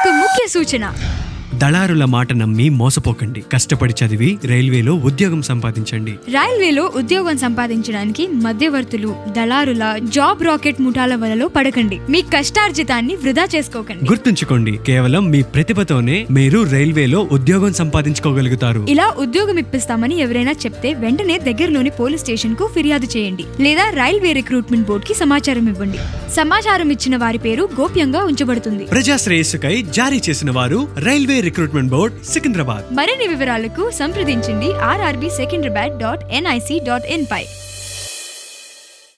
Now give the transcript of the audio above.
ఒక ముఖ్య సూచన దళారుల మాట నమ్మి మోసపోకండి కష్టపడి చదివి రైల్వేలో ఉద్యోగం సంపాదించండి రైల్వేలో ఉద్యోగం సంపాదించడానికి మధ్యవర్తులు దళారుల జాబ్ రాకెట్ ముఠాల వలలో పడకండి మీ కష్టార్జితాన్ని వృధా చేసుకోకండి గుర్తుంచుకోండి కేవలం మీ ప్రతిభతోనే మీరు రైల్వేలో ఉద్యోగం సంపాదించుకోగలుగుతారు ఇలా ఉద్యోగం ఇప్పిస్తామని ఎవరైనా చెప్తే వెంటనే దగ్గరలోని పోలీస్ స్టేషన్ కు ఫిర్యాదు చేయండి లేదా రైల్వే రిక్రూట్మెంట్ బోర్డ్ కి సమాచారం ఇవ్వండి సమాచారం ఇచ్చిన వారి పేరు గోప్యంగా ఉంచబడుతుంది ప్రజా శ్రేయస్సుకై జారీ చేసిన వారు రైల్వే రిక్రూట్మెంట్ బోర్డ్ సికింద్రాబాద్ మరిన్ని వివరాలకు సంప్రదించండి RRB Secunderabad dot NIC dot in pi